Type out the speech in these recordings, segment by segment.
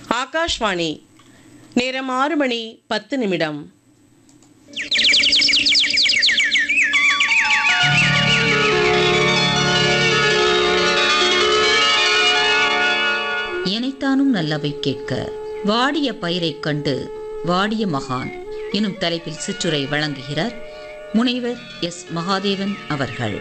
ஆகாஷ்வாணி நேரம் ஆறு மணி பத்து நிமிடம் இணைத்தானும் நல்லவை கேட்க வாடிய பயிரைக் கண்டு வாடிய மகான் எனும் தலைப்பில் சிற்றுரை வழங்குகிறார் முனைவர் எஸ் மகாதேவன் அவர்கள்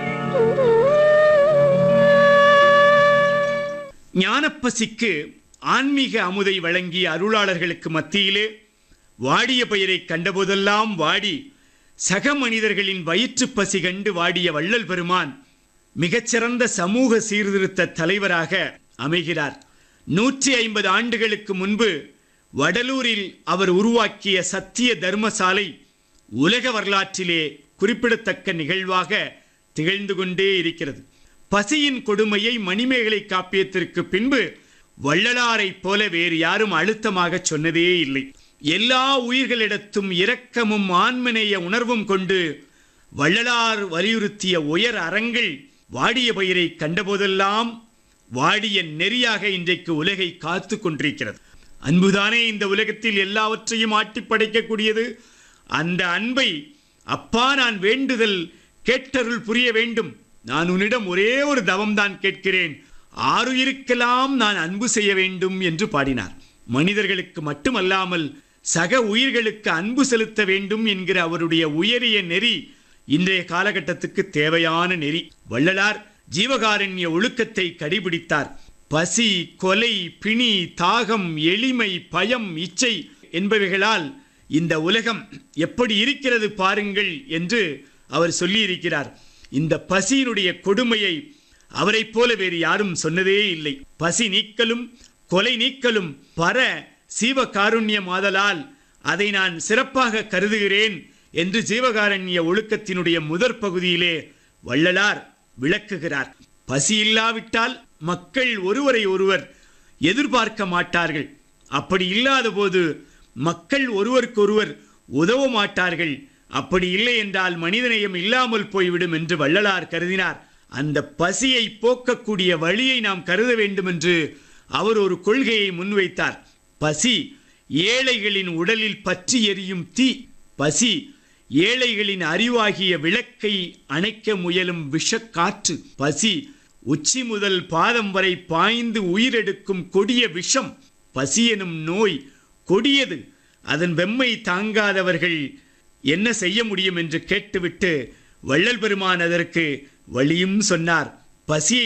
ஞானப்பசிக்கு ஆன்மீக அமுதை வழங்கிய அருளாளர்களுக்கு மத்தியிலே வாடிய பயிரை கண்டபோதெல்லாம் வாடி சக மனிதர்களின் வயிற்றுப் பசி கண்டு வாடிய வள்ளல் பெருமான் மிகச்சிறந்த சமூக சீர்திருத்த தலைவராக அமைகிறார் நூற்றி ஐம்பது ஆண்டுகளுக்கு முன்பு வடலூரில் அவர் உருவாக்கிய சத்திய தர்மசாலை உலக வரலாற்றிலே குறிப்பிடத்தக்க நிகழ்வாக திகழ்ந்து கொண்டே இருக்கிறது பசியின் கொடுமையை மணிமேகலை காப்பியத்திற்கு பின்பு வள்ளலாரைப் போல வேறு யாரும் அழுத்தமாக சொன்னதே இல்லை எல்லா உயிர்களிடத்தும் இரக்கமும் ஆன்மநேய உணர்வும் கொண்டு வள்ளலார் வலியுறுத்திய உயர் அறங்கள் வாடிய பயிரை கண்டபோதெல்லாம் வாடிய நெறியாக இன்றைக்கு உலகை காத்து கொண்டிருக்கிறது அன்புதானே இந்த உலகத்தில் எல்லாவற்றையும் ஆட்டி படைக்கக்கூடியது அந்த அன்பை அப்பா நான் வேண்டுதல் கேட்டருள் புரிய வேண்டும் நான் உன்னிடம் ஒரே ஒரு தவம்தான் கேட்கிறேன் ஆறுயிருக்கெல்லாம் நான் அன்பு செய்ய வேண்டும் என்று பாடினார் மனிதர்களுக்கு மட்டுமல்லாமல் சக உயிர்களுக்கு அன்பு செலுத்த வேண்டும் என்கிற அவருடைய உயரிய நெறி இன்றைய காலகட்டத்துக்கு தேவையான நெறி வள்ளலார் ஜீவகாருண்ய ஒழுக்கத்தை கடைபிடித்தார் பசி கொலை பிணி தாகம் எளிமை பயம் இச்சை என்பவைகளால் இந்த உலகம் எப்படி இருக்கிறது பாருங்கள் என்று அவர் சொல்லியிருக்கிறார் இந்த பசியினுடைய கொடுமையை அவரைப் போல வேறு யாரும் சொன்னதே இல்லை பசி நீக்கலும் கொலை நீக்கலும் பர சீவ காருண்யமாதலால் அதை நான் சிறப்பாக கருதுகிறேன் என்று ஜீவகாரண்ய ஒழுக்கத்தினுடைய முதற் பகுதியிலே வள்ளலார் விளக்குகிறார் பசி இல்லாவிட்டால் மக்கள் ஒருவரை ஒருவர் எதிர்பார்க்க மாட்டார்கள் அப்படி இல்லாத போது மக்கள் ஒருவருக்கொருவர் உதவ மாட்டார்கள் அப்படி இல்லை என்றால் மனிதநேயம் இல்லாமல் போய்விடும் என்று வள்ளலார் கருதினார் அந்த பசியை போக்கக்கூடிய வழியை நாம் கருத வேண்டும் என்று அவர் ஒரு கொள்கையை முன்வைத்தார் பசி ஏழைகளின் உடலில் பற்றி எரியும் தீ பசி ஏழைகளின் அறிவாகிய விளக்கை அணைக்க முயலும் விஷக்காற்று பசி உச்சி முதல் பாதம் வரை பாய்ந்து உயிரெடுக்கும் கொடிய விஷம் பசி எனும் நோய் கொடியது அதன் வெம்மை தாங்காதவர்கள் என்ன செய்ய முடியும் என்று கேட்டுவிட்டு வள்ளல் பெருமான் அதற்கு வழியும் சொன்னார் பசியை